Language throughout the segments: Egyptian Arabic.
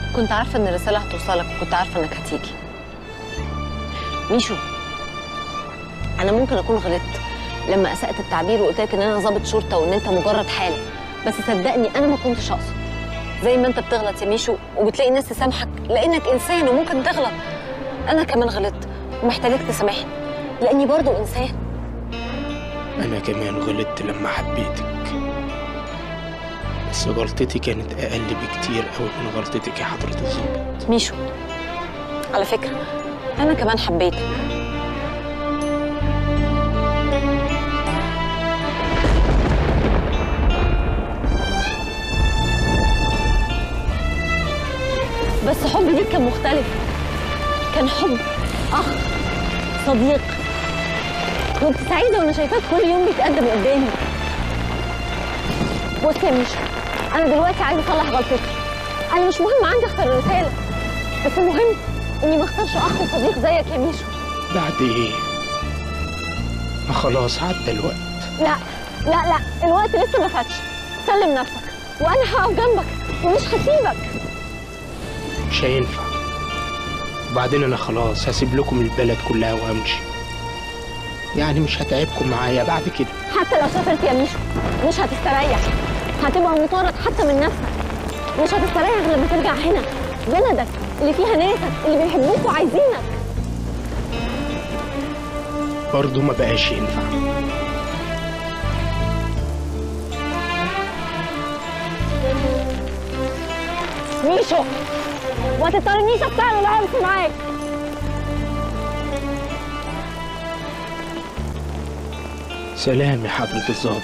كنت عارفه ان الرساله هتوصلك وكنت عارفه انك هتيجي ميشو انا ممكن اكون غلطت لما اسأت التعبير وقلت لك ان انا ضابط شرطه وان انت مجرد حاله بس صدقني انا ما كنتش اقصد زي ما انت بتغلط يا ميشو وبتلاقي الناس تسامحك لانك انسان وممكن تغلط انا كمان غلطت ومحتاجاك تسامحني لاني برضو انسان أنا كمان غلطت لما حبيتك بس غلطتي كانت أقل بكتير أوي من غلطتك يا حضرة الظابط ميشو على فكره انا كمان حبيتك بس حبي ليك كان مختلف كان حب اخ صديق كنت سعيده وانا شايفاك كل يوم بيتقدم قدامي بص يا ميشو انا دلوقتي عايزه اصلح غلطتي انا مش مهم عندي اختار الرساله بس المهم اني ما اختارش اخ وصديق زيك يا ميشو بعد إيه؟ ما خلاص عدى الوقت لا لا لا الوقت لسه ما فاتش سلم نفسك وانا هقف جنبك ومش هسيبك مش هينفع وبعدين أنا خلاص هسيب لكم البلد كلها وهمشي يعني مش هتعبكم معايا بعد كده حتى لو سافرت يا ميشو مش هتستريح هتبقى مطارد حتى من نفسك مش هتستريح غير لما ترجع هنا بلدك اللي فيها ناسك اللي بيحبوك وعايزينك برضه ما بقاش ينفع ميشو ما تضطرنيش افتعل العرس معاك سلام يا حضرة الظابط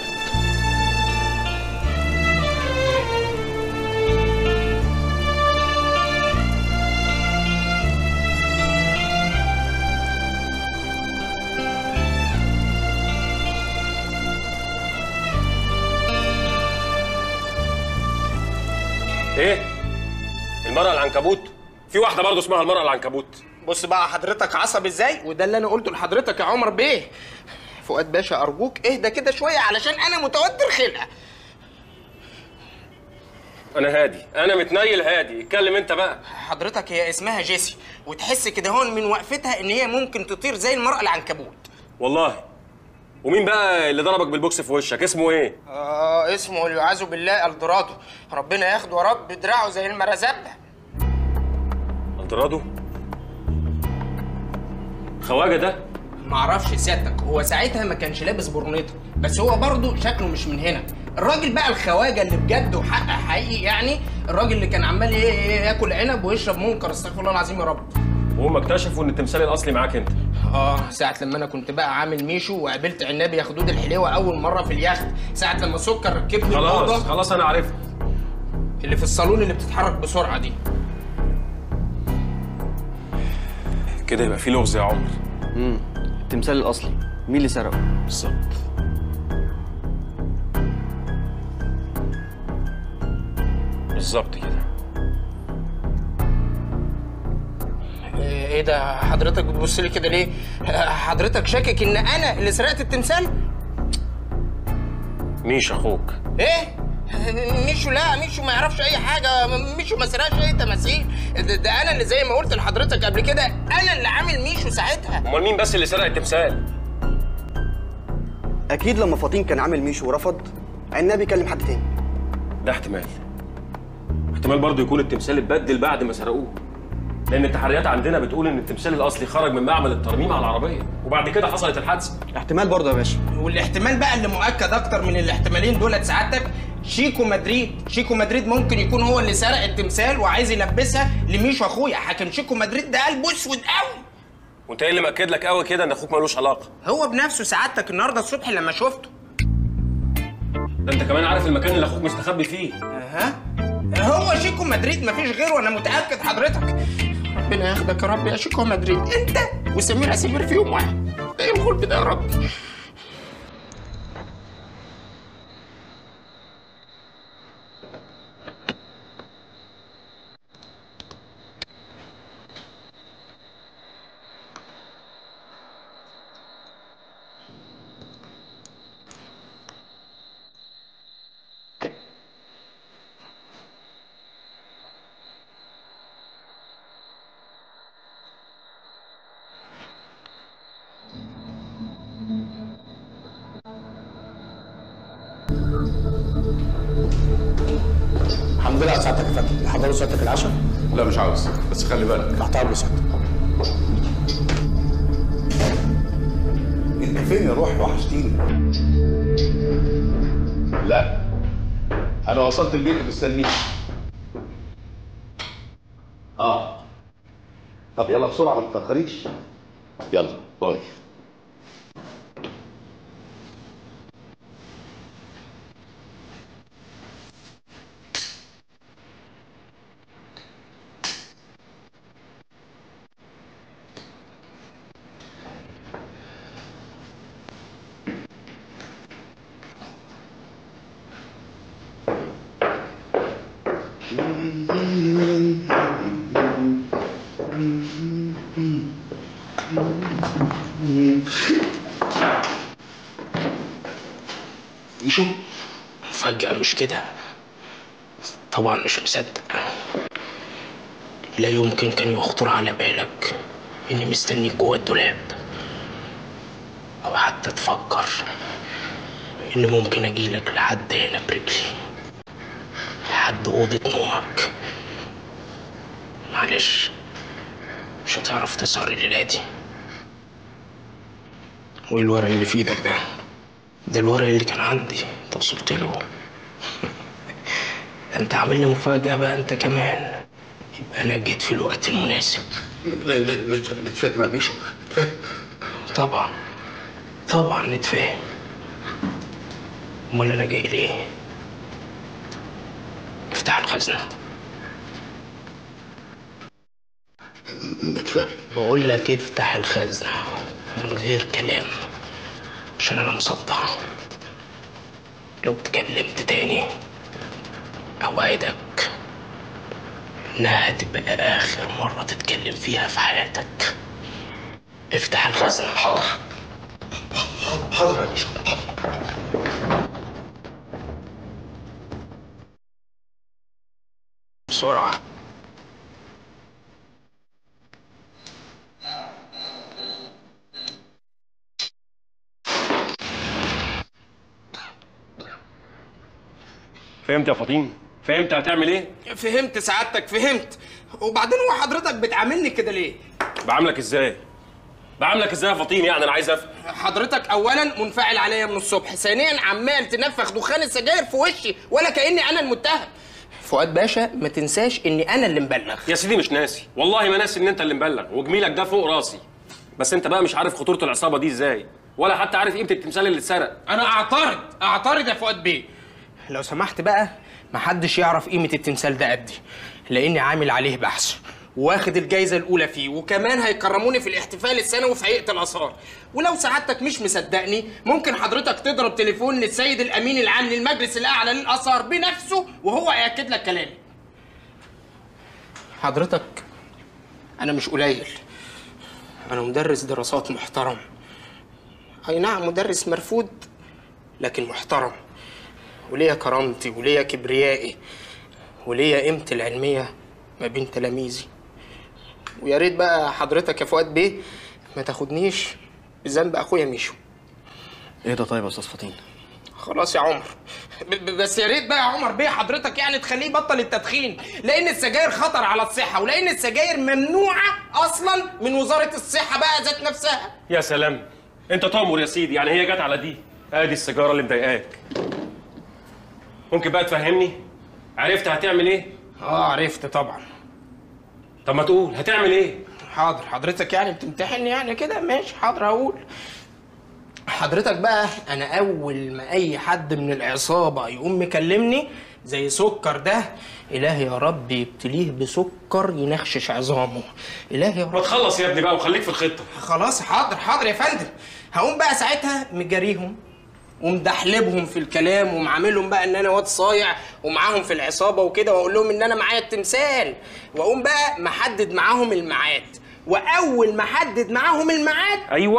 ايه المرأة العنكبوت في واحدة برضه اسمها المرأة العنكبوت بص بقى حضرتك عصب ازاي وده اللي انا قلته لحضرتك يا عمر بيه فؤاد باشا ارجوك اهدى كده شويه علشان انا متوتر خلقه انا هادي انا متنيل هادي اتكلم انت بقى حضرتك هي اسمها جيسي وتحس كده هون من وقفتها ان هي ممكن تطير زي المرأة العنكبوت والله ومين بقى اللي ضربك بالبوكس في وشك اسمه ايه اه اسمه والعياذ بالله الدورادو ربنا ياخده يا رب دراعه زي المرزبه الدرادو خواجه ده معرفش سيادتك هو ساعتها ما كانش لابس برنيطه بس هو برضه شكله مش من هنا الراجل بقى الخواجه اللي بجد وحق حقيقي يعني الراجل اللي كان عمال ي- ي- ياكل عنب ويشرب منكر استغفر الله العظيم يا رب وهم اكتشفوا ان التمثال الاصلي معاك انت اه ساعة لما انا كنت بقى عامل ميشو وقابلت عنابي يا خدود الحليوه اول مره في اليخت ساعة لما سكر ركبني خلاص الأوضة خلاص انا عرفت اللي في الصالون اللي بتتحرك بسرعه دي كده يبقى في لغز يا عمر امم التمثال الاصلي مين اللي سرقه بالظبط بالظبط كده ايه إيه ده حضرتك بتبص لي كده ليه حضرتك شاكك ان انا اللي سرقت التمثال ميش اخوك ايه ميشو لا ميشو ما يعرفش اي حاجه ميشو ما سرقش اي تماثيل ده, ده انا اللي زي ما قلت لحضرتك قبل كده انا اللي عامل ميشو ساعتها امال مين بس اللي سرق التمثال اكيد لما فاطين كان عامل ميشو ورفض عنابي كلم حد تاني ده احتمال احتمال برضه يكون التمثال اتبدل بعد ما سرقوه لان التحريات عندنا بتقول ان التمثال الاصلي خرج من معمل الترميم على العربيه وبعد كده حصلت الحادثه احتمال برضه يا باشا والاحتمال بقى اللي مؤكد اكتر من الاحتمالين دولت سعادتك شيكو مدريد شيكو مدريد ممكن يكون هو اللي سرق التمثال وعايز يلبسها لميشو اخويا حاكم شيكو مدريد ده قلبه اسود قوي وانت ايه اللي مأكد لك قوي كده ان اخوك ملوش علاقه هو بنفسه سعادتك النهارده الصبح لما شفته ده انت كمان عارف المكان اللي اخوك مستخبي فيه اها هو شيكو مدريد مفيش غيره انا متاكد حضرتك ربنا ياخدك يا رب يا شيكو مدريد انت وسمير اسمير في يوم واحد ده ايه الغلب ده يا رب الحمد لله على سعادتك يا فندم يحضروا سعادتك العشاء لا مش عاوز بس خلي بالك تحت امر سعادتك انت فين يا روح وحشتيني لا انا وصلت البيت مستنيك اه طب يلا بسرعه ما تتاخريش يلا باي يشو فجأة مش كده طبعا مش مصدق لا يمكن كان يخطر على بالك اني مستنيك جوه الدولاب او حتى تفكر ان ممكن اجيلك لحد هنا برجلي لحد اوضة نومك معلش مش هتعرف تسهر الليلة دي وايه الورق اللي في ايدك ده؟ ده الورق اللي كان عندي انت وصلت له ده انت عامل لي مفاجأة بقى انت كمان يبقى انا جيت في الوقت المناسب مش فاهم يا ميشو طبعا طبعا نتفاهم امال انا جاي ليه افتح الخزنة مش فاهم بقول لك افتح الخزنة من غير كلام عشان انا مصدع لو اتكلمت تاني اوعدك انها هتبقى اخر مرة تتكلم فيها في حياتك افتح الخزنة حاضر حاضر يا ميشو بسرعة فهمت يا فطين فهمت هتعمل ايه فهمت سعادتك فهمت وبعدين هو حضرتك بتعاملني كده ليه بعاملك ازاي بعاملك ازاي يا فطين يعني انا عايز افهم حضرتك اولا منفعل عليا من الصبح ثانيا عمال تنفخ دخان السجاير في وشي ولا كاني انا المتهم فؤاد باشا ما تنساش اني انا اللي مبلغ يا سيدي مش ناسي والله ما ناسي ان انت اللي مبلغ وجميلك ده فوق راسي بس انت بقى مش عارف خطوره العصابه دي ازاي ولا حتى عارف قيمه التمثال اللي اتسرق انا اعترض اعترض يا فؤاد بيه لو سمحت بقى محدش يعرف قيمه التمثال ده قدي لاني عامل عليه بحث واخد الجايزه الاولى فيه وكمان هيكرموني في الاحتفال السنوي في هيئه الاثار ولو سعادتك مش مصدقني ممكن حضرتك تضرب تليفون للسيد الامين العام للمجلس الاعلى للاثار بنفسه وهو هياكد لك كلامي حضرتك انا مش قليل انا مدرس دراسات محترم اي نعم مدرس مرفوض لكن محترم وليا كرامتي وليا كبريائي وليا قيمتي العلميه ما بين تلاميذي ويا ريت بقى حضرتك يا فؤاد بيه ما تاخدنيش بذنب اخويا ميشو ايه ده طيب يا استاذ فطين خلاص يا عمر ب- ب- بس يا ريت بقى يا عمر بيه حضرتك يعني تخليه يبطل التدخين لان السجاير خطر على الصحه ولان السجاير ممنوعه اصلا من وزاره الصحه بقى ذات نفسها يا سلام انت تامر يا سيدي يعني هي جت على دي ادي السيجاره اللي مضايقاك ممكن بقى تفهمني عرفت هتعمل ايه اه عرفت طبعا طب ما تقول هتعمل ايه حاضر حضرتك يعني بتمتحني يعني كده ماشي حاضر هقول حضرتك بقى انا اول ما اي حد من العصابه يقوم مكلمني زي سكر ده الهي يا رب يبتليه بسكر ينخشش عظامه الهي يا ما رب تخلص يا ابني بقى وخليك في الخطه خلاص حاضر حاضر يا فندم هقوم بقى ساعتها مجاريهم ومدحلبهم في الكلام ومعاملهم بقى ان انا واد صايع ومعاهم في العصابه وكده واقول لهم ان انا معايا التمثال واقوم بقى محدد معاهم الميعاد واول ما احدد معاهم الميعاد ايوه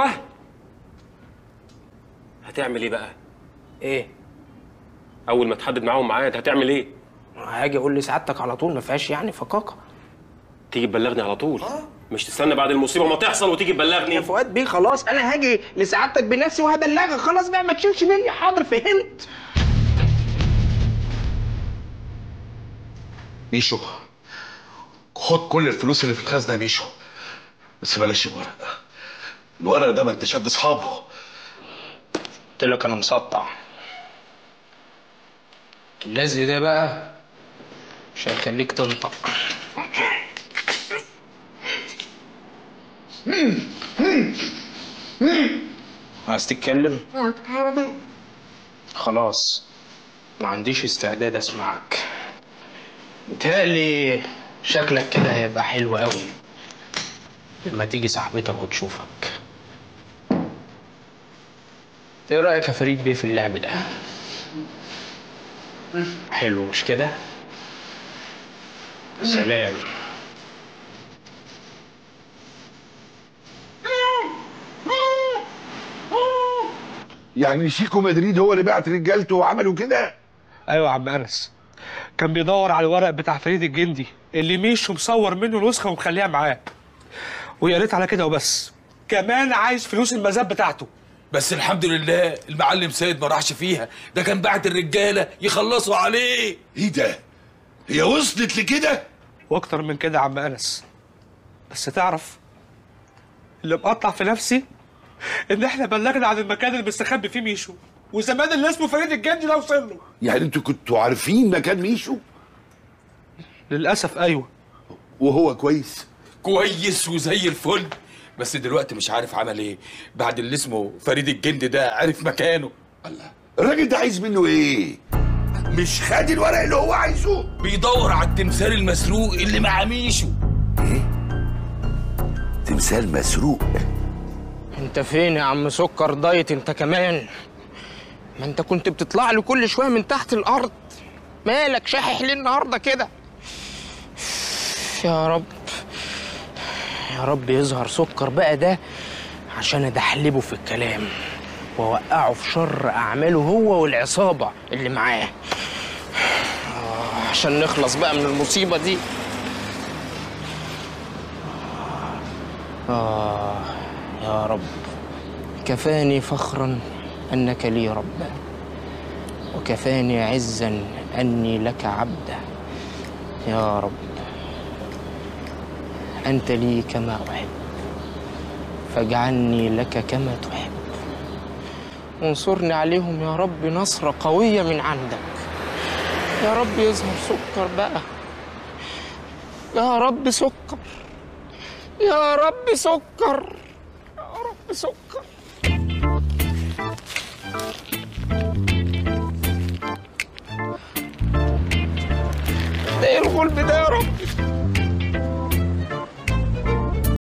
هتعمل ايه بقى ايه اول ما تحدد معاهم ميعاد هتعمل ايه هاجي اقول لسعادتك على طول ما فيهاش يعني فقاقه تيجي تبلغني على طول مش تستنى بعد المصيبه ما تحصل وتيجي يا تبلغني فؤاد بيه خلاص انا هاجي لسعادتك بنفسي وهبلغك خلاص بقى ما تشيلش مني حاضر فهمت ميشو خد كل الفلوس اللي في الخزنه يا ميشو بس بلاش الورق الورق ده ما انتش قد اصحابه قلت لك انا مسطع اللزق ده بقى مش هيخليك تنطق عايز تتكلم خلاص ما عنديش استعداد اسمعك متهيألي شكلك كده هيبقى حلو قوي لما تيجي صاحبتك وتشوفك ايه رأيك يا فريد بيه في اللعب ده؟ حلو مش كده؟ سلام يعني شيكو مدريد هو اللي بعت رجالته وعملوا كده ايوه يا عم انس كان بيدور على الورق بتاع فريد الجندي اللي ميشو مصور منه نسخه ومخليها معاه ويا ريت على كده وبس كمان عايز فلوس المزاد بتاعته بس الحمد لله المعلم سيد ما راحش فيها ده كان بعت الرجاله يخلصوا عليه ايه ده هي وصلت لكده واكتر من كده يا عم انس بس تعرف اللي مقطع في نفسي ان احنا بلغنا عن المكان اللي مستخبي فيه ميشو وزمان اللي اسمه فريد الجندي ده وصل له يعني انتوا كنتوا عارفين مكان ميشو للاسف ايوه وهو كويس كويس وزي الفل بس دلوقتي مش عارف عمل ايه بعد اللي اسمه فريد الجندي ده عرف مكانه الله الراجل ده عايز منه ايه مش خد الورق اللي هو عايزه بيدور على التمثال المسروق اللي مع ميشو تمثال مسروق انت فين يا عم سكر دايت انت كمان ما انت كنت بتطلع لي كل شويه من تحت الارض مالك شاحح ليه النهارده كده يا رب يا رب يظهر سكر بقى ده عشان ادحلبه في الكلام واوقعه في شر اعماله هو والعصابه اللي معاه آه، عشان نخلص بقى من المصيبه دي آه يا رب كفاني فخرا أنك لي ربا وكفاني عزا أني لك عبدا يا رب أنت لي كما أحب فاجعلني لك كما تحب وانصرني عليهم يا رب نصرة قوية من عندك يا رب يظهر سكر بقى يا رب سكر يا رب سكر يا رب سكر ده ايه الغلب ده يا رب